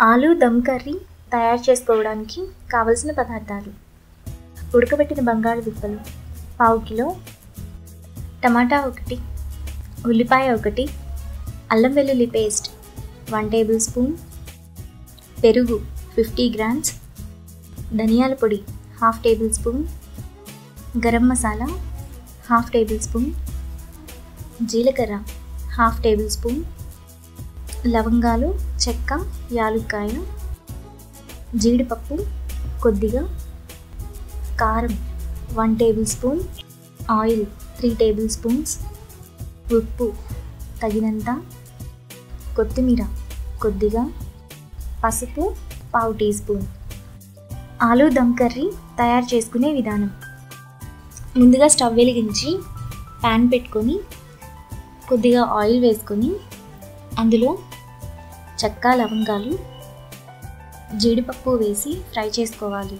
ఆలు దమ్ కర్రీ తయారు చేసుకోవడానికి కావలసిన పదార్థాలు ఉడకబెట్టిన బంగాళదుంపలు పావు కిలో టమాటా ఒకటి ఉల్లిపాయ ఒకటి అల్లం వెల్లుల్లి పేస్ట్ వన్ టేబుల్ స్పూన్ పెరుగు ఫిఫ్టీ గ్రామ్స్ ధనియాల పొడి half tablespoon garam masala half tablespoon జీలకర్ర హాఫ్ టేబుల్ స్పూన్ లవంగాలు చెక్క యాలుక్కాయ జీడిపప్పు కొద్దిగా కారం one tablespoon oil three tablespoons ఉప్పు తగినంత కొత్తిమీర కొద్దిగా పసుపు పావు teaspoon aloo dum curry తయారు చేసుకునే విధానం ముందుగా స్టవ్ వెలిగించి ప్యాన్ పెట్టుకొని కొద్దిగా ఆయిల్ వేసుకొని అందులో చెక్క లవంగాలు జీడిపప్పు వేసి ఫ్రై చేసుకోవాలి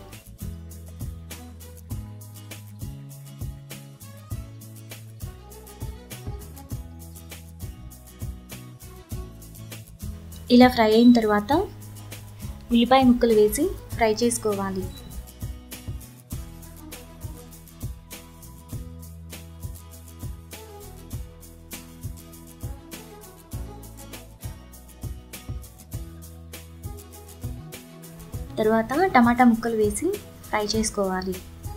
ఇలా ఫ్రై అయిన తర్వాత ఉల్లిపాయ ముక్కలు వేసి ఫ్రై చేసుకోవాలి తర్వాత టమాటా ముక్కలు వేసి ఫ్రై చేసుకోవాలి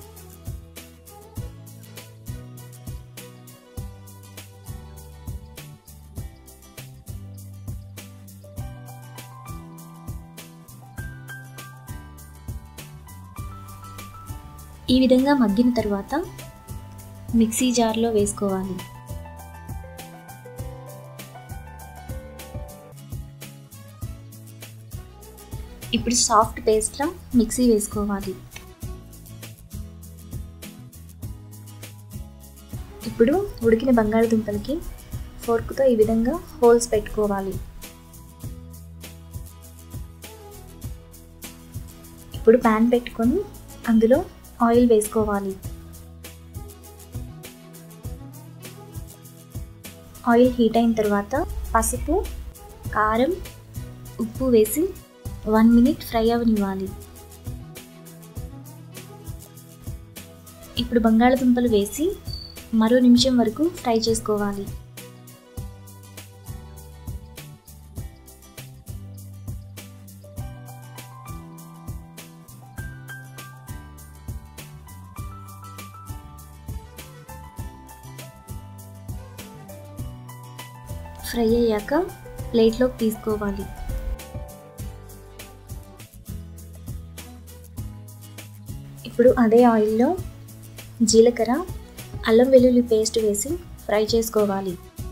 ఈ విధంగా మగ్గిన తర్వాత మిక్సీ జార్లో వేసుకోవాలి ఇప్పుడు సాఫ్ట్ పేస్ట్లా మిక్సీ వేసుకోవాలి ఇప్పుడు ఉడికిన బంగాళదుంపలకి ఫోర్క్తో ఈ విధంగా హోల్స్ పెట్టుకోవాలి ఇప్పుడు ప్యాన్ పెట్టుకొని అందులో ఆయిల్ వేసుకోవాలి ఆయిల్ హీట్ అయిన తర్వాత పసుపు కారం ఉప్పు వేసి వన్ మినిట్ ఫ్రై అవనివ్వాలి ఇప్పుడు బంగాళదుంపలు వేసి మరో నిమిషం వరకు ఫ్రై చేసుకోవాలి ఫ్రై అయ్యాక ప్లేట్లోకి తీసుకోవాలి ఇప్పుడు అదే ఆయిల్లో జీలకర్ర అల్లం వెల్లుల్లి పేస్ట్ వేసి ఫ్రై చేసుకోవాలి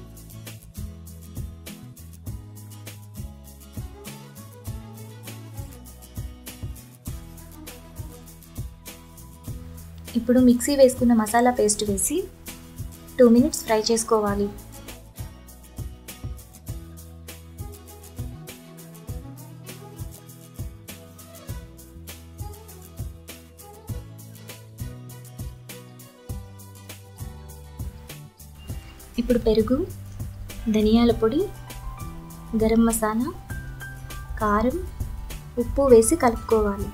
ఇప్పుడు మిక్సీ వేసుకున్న మసాలా పేస్ట్ వేసి టూ మినిట్స్ ఫ్రై చేసుకోవాలి ఇప్పుడు పెరుగు ధనియాల పొడి గరం మసాలా కారం ఉప్పు వేసి కలుపుకోవాలి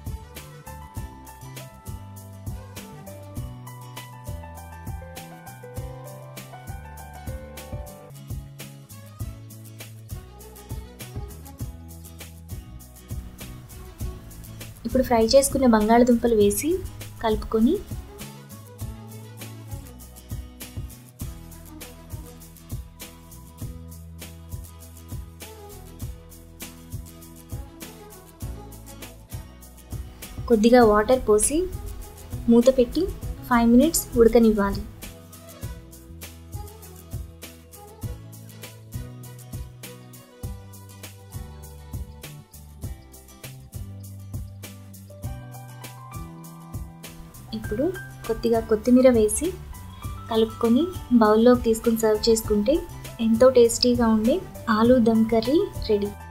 ఇప్పుడు ఫ్రై చేసుకున్న బంగాళదుంపలు వేసి కలుపుకొని కొద్దిగా వాటర్ పోసి మూత పెట్టి ఫైవ్ మినిట్స్ ఉడకనివ్వాలి ఇప్పుడు కొద్దిగా కొత్తిమీర వేసి కలుపుకొని బౌల్లోకి తీసుకుని సర్వ్ చేసుకుంటే ఎంతో టేస్టీగా ఉండే ఆలూ దమ్ కర్రీ రెడీ